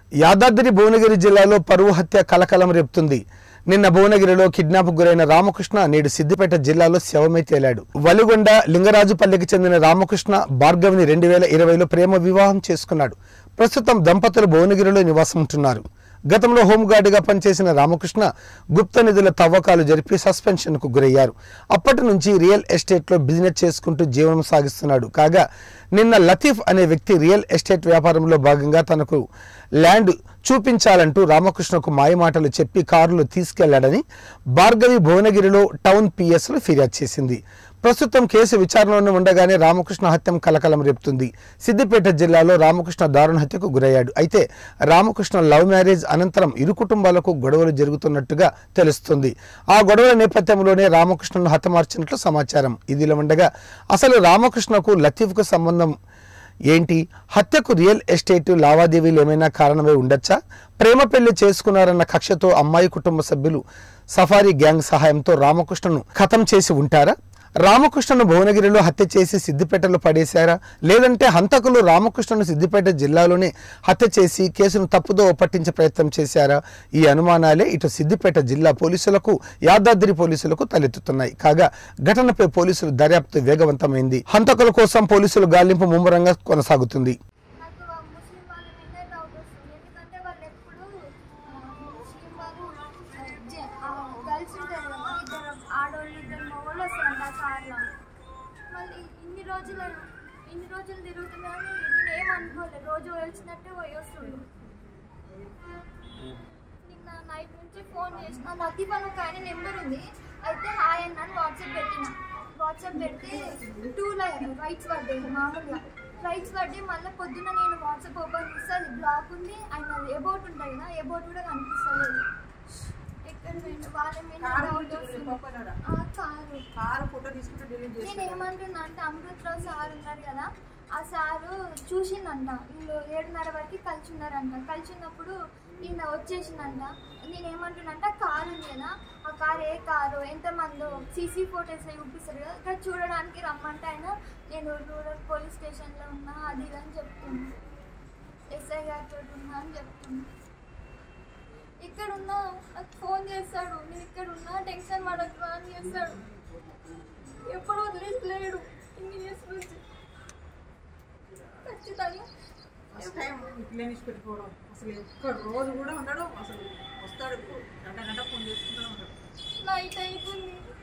యాదాద్రి భువనగిరి జిల్లాలో పరువు హత్య కలకలం రేపుతుంది నిన్న భువనగిరిలో కిడ్నాప్ గురైన రామకృష్ణ నేడు సిద్దిపేట జిల్లాలో శవమై తేలాడు వలిగొండ లింగరాజుపల్లికి చెందిన రామకృష్ణ భార్గవిని రెండు వేల ఇరవైలో ప్రేమ వివాహం చేసుకున్నాడు ప్రస్తుతం దంపతులు భువనగిరిలో నివాసం ఉంటున్నారు గతంలో హోంగార్డుగా పనిచేసిన రామకృష్ణ గుప్త నిధుల తవ్వకాలు జరిపి సస్పెన్షన్కు గురయ్యారు అప్పటి నుంచి రియల్ ఎస్టేట్లో బిజినెస్ చేసుకుంటూ జీవనం సాగిస్తున్నాడు కాగా నిన్న లతీఫ్ అనే వ్యక్తి రియల్ ఎస్టేట్ వ్యాపారంలో భాగంగా తనకు ల్యాండ్ చూపించాలంటూ రామకృష్ణకు మాయమాటలు చెప్పి కారులో తీసుకెళ్లాడని భార్గవి భువనగిరిలో టౌన్ పిఎస్లో ఫిర్యాదు చేసింది ప్రస్తుతం కేసు విచారణలో ఉండగానే రామకృష్ణ హత్యం కలకలం రేపుతుంది సిద్దిపేట జిల్లాలో రామకృష్ణ దారుణ హత్యకు గురయ్యాడు అయితే రామకృష్ణ లవ్ మ్యారేజ్ అనంతరం ఇరు కుటుంబాలకు గొడవలు జరుగుతున్నట్టుగా తెలుస్తుంది ఆ గొడవల నేపథ్యంలోనే రామకృష్ణను హతమార్చినట్లు సమాచారం ఇదిలా ఉండగా అసలు రామకృష్ణకు లతీఫ్కు సంబంధం ఏంటి హత్యకు రియల్ ఎస్టేట్ లావాదేవీలు ఏమైనా కారణమై ఉండొచ్చా ప్రేమ పెళ్లి చేసుకున్నారన్న కక్షతో అమ్మాయి కుటుంబ సభ్యులు సఫారీ గ్యాంగ్ సహాయంతో రామకృష్ణను ఖతం చేసి ఉంటారా రామకృష్ణను భువనగిరిలో హత్య చేసి సిద్దిపేటలో పడేశారా లేదంటే హంతకులు రామకృష్ణను సిద్దిపేట జిల్లాలోనే హత్య చేసి కేసును తప్పుదో పట్టించే ప్రయత్నం చేశారా ఈ అనుమానాలే ఇటు సిద్దిపేట జిల్లా పోలీసులకు యాదాద్రి పోలీసులకు తలెత్తుతున్నాయి కాగా ఘటనపై పోలీసులు దర్యాప్తు వేగవంతమైంది హంతకుల కోసం పోలీసులు గాలింపు ముమ్మరంగా కొనసాగుతుంది నాకు ఆ ముస్లిం వాళ్ళ మీదే డౌట్ వస్తుంది ఎందుకంటే వాళ్ళు ఎప్పుడు ఆ, ముస్లిం వాళ్ళు జె- ఆ, గర్ల్స్ ఉంటారు కదా ఇద్దరు ఆడవాళ్ళు ఇద్దరు మగవాళ్ళు వస్తారంట ఆ కార్లో మళ్ళీ ఇన్ని రోజులు ఇన్ని రోజులు తిరుగుతున్నారని నేను ఏం అనుకోలేదు రోజు వచ్చినట్టే పోయి వస్తుండు నిన్న నైట్ నుంచి ఫోన్ చేసిన లతీఫ్ అని ఒక ఆయన నెంబర్ ఉంది అయితే హాయ్ అన్న అని వాట్సాప్ పెట్టిన వాట్సాప్ పెడితే టూ లైన్ రైట్స్ పడ్డాయి మామూలుగా రైట్స్ పడ్డాయి మళ్ళీ పొద్దున్న నేను వాట్సాప్ ఓపెన్ చేస్తే అది బ్లాక్ ఉంది ఆయన ఎబౌట్ ఉంటుంది కదా ఎబౌట్ కూడా కనిపిస్తలేదు ఎక్కడ పోయిండు? వాళ్ళ మీద కారు doubt గురించి వస్తుంది. చెప్పగలరా? ఆ, కారు కారు ఫోటో తీసుకుంటే డిలీట్ నేను చేస్తాను ఏమంటున్నా అంటే అమృతరావు సార్ ఉన్నారు కదా ఆ సారు చూసిందంట వీళ్ళు ఏడున్నర వరకు కలిసి ఉన్నారంట కలిసి ఉన్నప్పుడు ఈయన వచ్చేసిందంట నేను ఏమంటున్నానంటే ఆ కారు ఉంది కదా ఆ కారు ఏ కారు ఎంతమందో సీసీ ఫోటోస్ చూపిస్తారు కదా ఇక్కడ చూడడానికి రమ్మంటే ఆయన నేను రూరల్ పోలీస్ స్టేషన్లో ఉన్నా అది ఇది అని చెప్తున్నా ఎస్ఐ గారితో ఉన్నా అని చెప్తున్నా ఇక్కడ ఉన్నా నాకు ఫోన్ చేస్తాడు నేను ఇక్కడ ఉన్నా టెన్షన్ పడకు అని చేస్తాడు ఎప్పుడు వదిలేసలేడు ఇన్ని ఇయర్స్ నుంచి ఖచ్చితంగా ఫస్ట్ టైం పిల్లని పెట్టుకోవడం అసలు ఒక్క రోజు కూడా ఉండడు అసలు వస్తాడు గంట గంట ఫోన్ చేసుకుంటూ ఉంటాడు నైట్ అయిపోయింది